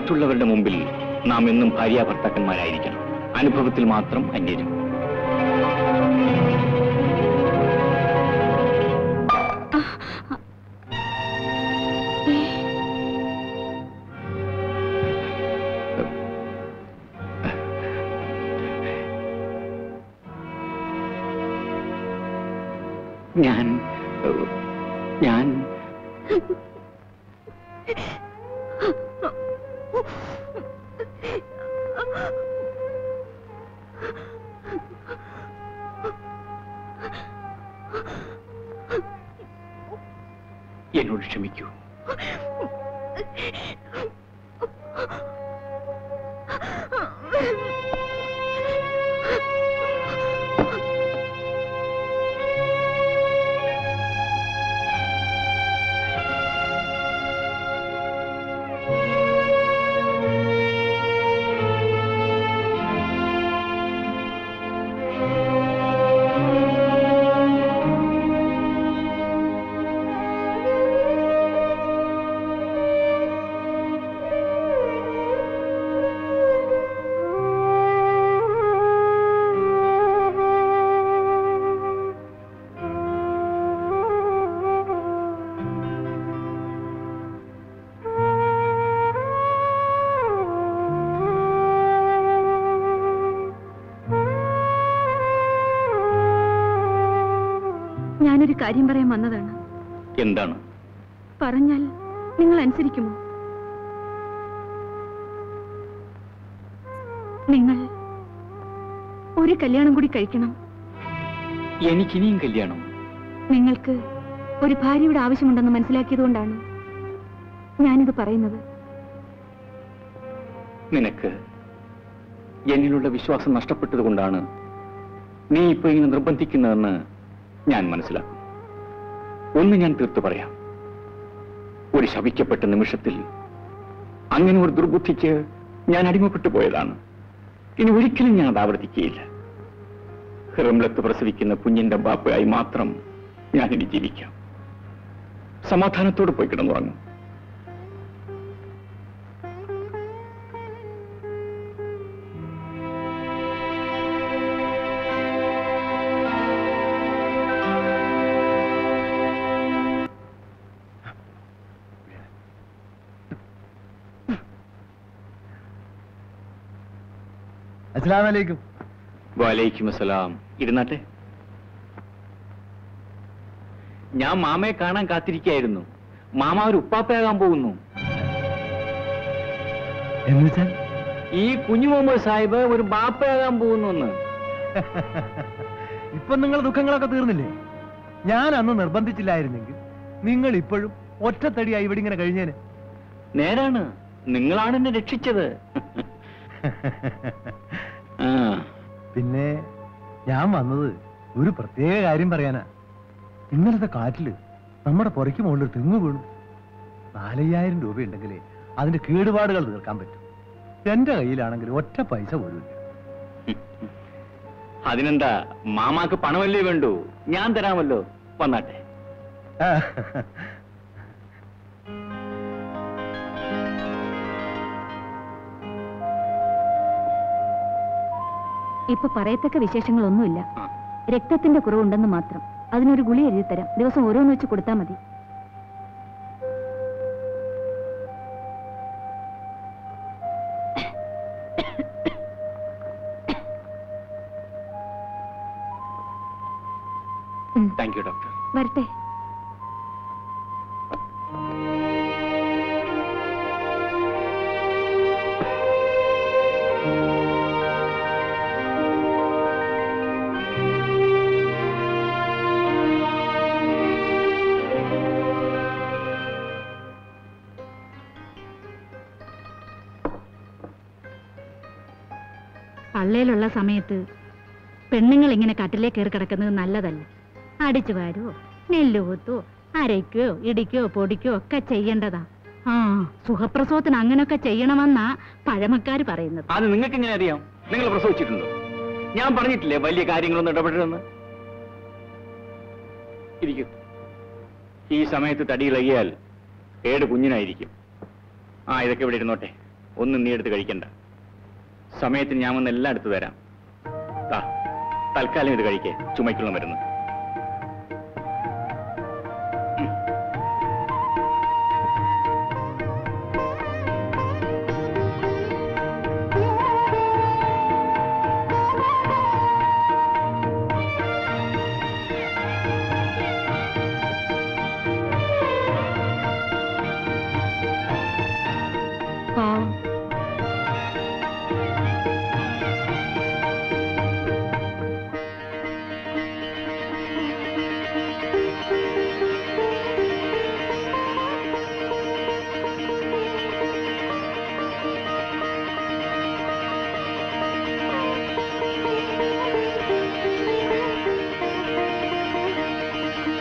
മറ്റുള്ളവരുടെ മുമ്പിൽ നാം എന്നും ഭാര്യാഭർത്താക്കന്മാരായിരിക്കണം അനുഭവത്തിൽ മാത്രം അന്യരും ഞാൻ ഏഹ്, ഞാൻ എന്നോട് ക്ഷമിക്കൂ ഞാനൊരു കാര്യം പറയാൻ വന്നതാണ് എന്താണ് പറഞ്ഞാൽ നിങ്ങൾ അനുസരിക്കുമോ നിങ്ങൾ ഒരു കല്യാണം കൂടി കഴിക്കണം എനിക്കിനിയും കല്യാണം നിങ്ങൾക്ക് ഒരു ഭാര്യയുടെ ആവശ്യമുണ്ടെന്ന് മനസ്സിലാക്കിയതുകൊണ്ടാണ് ഞാനിത് പറയുന്നത് നിനക്ക് എന്നിലുള്ള വിശ്വാസം നഷ്ടപ്പെട്ടതുകൊണ്ടാണ് നീ ഇപ്പൊ ഇങ്ങനെ നിർബന്ധിക്കുന്നതെന്ന് ഞാൻ മനസ്സിലാക്കും ഒന്ന് ഞാൻ തീർത്തു പറയാം ഒരു ശപിക്കപ്പെട്ട നിമിഷത്തിൽ അങ്ങനെ ഒരു ദുർബുദ്ധിക്ക് ഞാൻ അടിമപ്പെട്ടു പോയതാണ് ഇനി ഒരിക്കലും ഞാൻ അത് ആവർത്തിക്കുകയില്ല ഹിറംലത്ത് പ്രസവിക്കുന്ന കുഞ്ഞിന്റെ ബാപ്പയായി മാത്രം ഞാൻ ഇനി ജീവിക്കാം സമാധാനത്തോടെ പോയി കിടന്നുറങ്ങും അസ്സലാമു അലൈക്കും വാലൈക്കും അസലാം ഇരുന്നാട്ടെ ഞാൻ മാമയെ കാണാൻ കാത്തിരിക്കായിരുന്നു മാമ ഒരു ഉപ്പാപ്പയാകാൻ പോകുന്നു എന്ന് വെച്ചാൽ ഈ കുഞ്ഞു മുഹമ്മദ് സാഹിബ് ഒരു ബാപ്പയാകാൻ പോകുന്നു എന്ന് ഇപ്പൊ നിങ്ങൾ ദുഃഖങ്ങളൊക്കെ തീർന്നില്ലേ ഞാൻ അന്ന് നിർബന്ധിച്ചില്ലായിരുന്നെങ്കിൽ നിങ്ങൾ ഇപ്പോഴും ഒറ്റത്തടിയായി ഇവിടെ ഇങ്ങനെ കഴിഞ്ഞേനെ നേരാണ് നിങ്ങളാണ് എന്നെ രക്ഷിച്ചത് ആ പിന്നെ ഞാൻ വന്നത് ഒരു പ്രത്യേക കാര്യം പറയാനാ ഇന്നലത്തെ കാറ്റില് നമ്മുടെ പുറയ്ക്ക് മുകളിൽ തെങ്ങ് വീണു നാലയ്യായിരം രൂപ ഉണ്ടെങ്കിലേ അതിന്റെ കേടുപാടുകൾ തീർക്കാൻ പറ്റും എന്റെ കയ്യിലാണെങ്കിൽ ഒറ്റ പൈസ പോലും ഇല്ല അതിനെന്താ മാമാക്ക് പണമല്ലേ വേണ്ടൂ ഞാൻ തരാമല്ലോ വന്നാട്ടെ ഇപ്പൊ പറയത്തക്ക വിശേഷങ്ങളൊന്നുമില്ല ആ. രക്തത്തിന്റെ കുറവുണ്ടെന്ന് മാത്രം അതിനൊരു ഗുളി എഴുതി തരാം ദിവസം ഓരോന്ന് വെച്ച് കൊടുത്താൽ മതി ഉം, താങ്ക് യു ഡോക്ടർ വരട്ടെ പള്ളയിലുള്ള സമയത്ത് പെണ്ണുങ്ങൾ ഇങ്ങനെ കട്ടിലേ കയറി കിടക്കുന്നത് നല്ലതല്ല അടിച്ചു വാരുവോ നെല്ല് കുത്തുവോ അരയ്ക്കോ ഇടിക്കോ പൊടിക്കോ ഒക്കെ ചെയ്യേണ്ടതാ ആ സുഖപ്രസവത്തിന് അങ്ങനെയൊക്കെ ചെയ്യണമെന്നാ പഴമക്കാര് പറയുന്നത് അത് നിങ്ങൾക്ക് എങ്ങനെ അറിയാം നിങ്ങൾ പ്രസവിച്ചിട്ടുണ്ടോ ഞാൻ പറഞ്ഞിട്ടില്ലേ വലിയ കാര്യങ്ങളൊന്നും ഇടപെടരുതെന്ന് ഇരിക്കും ഈ സമയത്ത് തടി ഇളകിയാൽ ഏട് കുഞ്ഞിനായിരിക്കും ആ ഇതൊക്കെ ഇവിടെ ഇരുന്നോട്ടെ ഒന്നും നീ എടുത്ത് കഴിക്കണ്ട സമയത്തിന് ഞാൻ വന്ന് എല്ലാം എടുത്തു തരാം ദാ, തൽക്കാലം ഇത് കഴിക്കേ ചുമയ്ക്കുള്ള മരുന്ന്